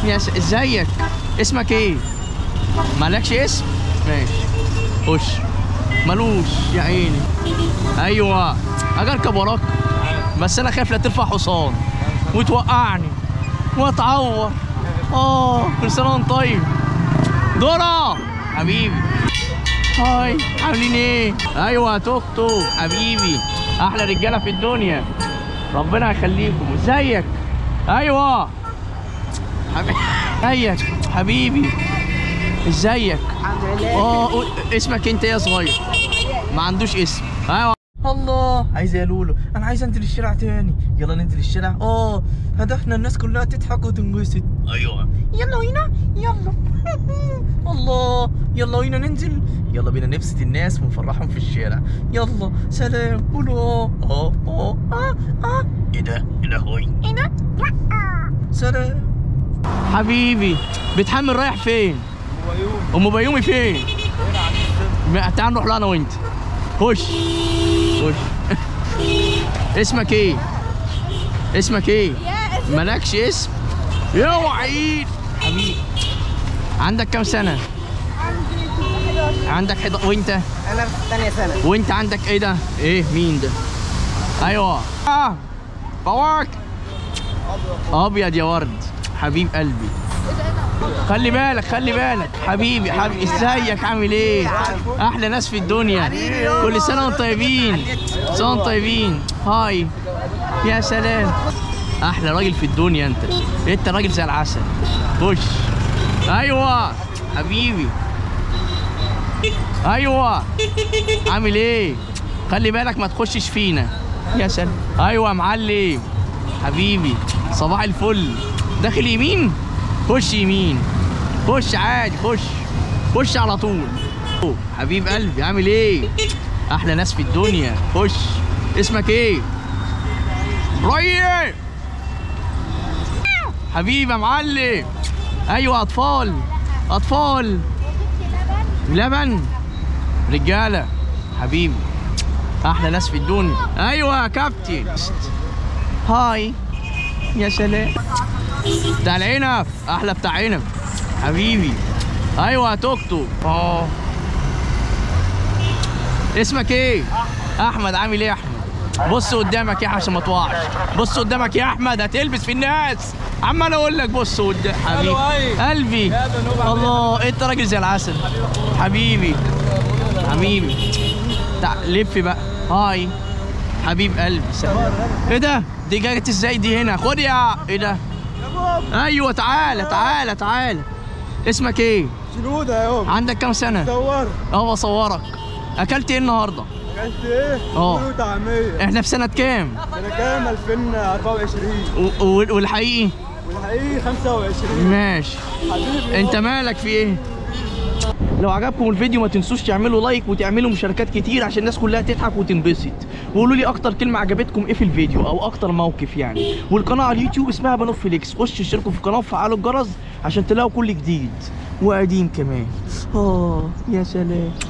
يا س... ازيك اسمك ايه مالكش اسم ماشي خش ملوش يا عيني ايوه اجي اركب وراك بس انا خايف لا ترفع حصان وتوقعني واتعور اه كل سنه وانت طيب دورة حبيبي هاي عاملين ايه ايوه توك توك حبيبي احلى رجاله في الدنيا ربنا يخليكم ازيك ايوه حبيبي ازيك حبيبي ازيك الحمد لله اه قول- اسمك انت يا صغير ما عندوش اسم ايوه الله عايز يا لولو انا عايز انزل الشارع تاني يلا ننزل الشارع اه هدفنا الناس كلها تضحك وتنبسط ايوه يلا بينا يلا الله يلا بينا ننزل يلا بينا نبسط الناس ونفرحهم في الشارع يلا سلام قولوا اه اه اه اه اه ايه ده ايه ده هوي ايه ده سلام حبيبي بتحمل رايح فين ام بيومي فين ما- تعال نروح لها انا وانت خش خش اسمك ايه اسمك ايه مالكش اسم يا وعيد حبيبي عندك كام سنه عندك حد... وانت انا في ثانيه سنه وانت عندك ايه ده ايه مين ده ايوه اه فواك ابيض يا ورد حبيب قلبي خلي بالك خلي بالك حبيبي حبيبي ازيك عامل ايه احلى ناس في الدنيا كل سنه وانتم طيبين سنه وانتم طيبين هاي يا سلام احلى راجل في الدنيا انت انت راجل زي العسل خش ايوه حبيبي ايوه عامل ايه خلي بالك ما تخشش فينا يا سلام ايوه يا معلم حبيبي صباح الفل داخل يمين خش يمين خش عادي خش خش على طول حبيب قلبي عامل ايه احلى ناس في الدنيا خش اسمك ايه ريح حبيبي يا معلم ايوه اطفال اطفال لبن رجاله حبيبي احلى ناس في الدنيا ايوه يا كابتن هاي يا سلام بتاع العنب احلى بتاع عنب حبيبي ايوه يا توك توك اه اسمك ايه احمد عامل ايه يا احمد بص قدامك يا احمد عشان ما تقعش بص قدامك يا احمد هتلبس في الناس عمال اقول لك بص قدام حبيبي قلبي الله انت راجل زي العسل حبيبي حبيبي تع... لف بقى هاي حبيب قلبي سلام. ايه ده دي جت ازاي دي هنا خد يا ايه ده ايوه تعالى تعالى تعالى اسمك ايه شنودة يا يوم عندك كام سنه دور اه بصورك اكلت ايه النهارده اكلت ايه؟ اه. فول وطعمية احنا في سنه كام سنة كام 2024 و- و- والحقيقي والحقيقي 25 ماشي حبيبي انت مالك في ايه لو عجبكم الفيديو ما تنسوش تعملوا لايك وتعملوا مشاركات كتير عشان الناس كلها تضحك وتنبسط وقولوا لي اكتر كلمه عجبتكم ايه في الفيديو او اكتر موقف يعني والقناه على اليوتيوب اسمها بنوف فليكس خشوا اشتركوا في القناه وفعلوا الجرس عشان تلاقوا كل جديد وقديم كمان اه يا سلام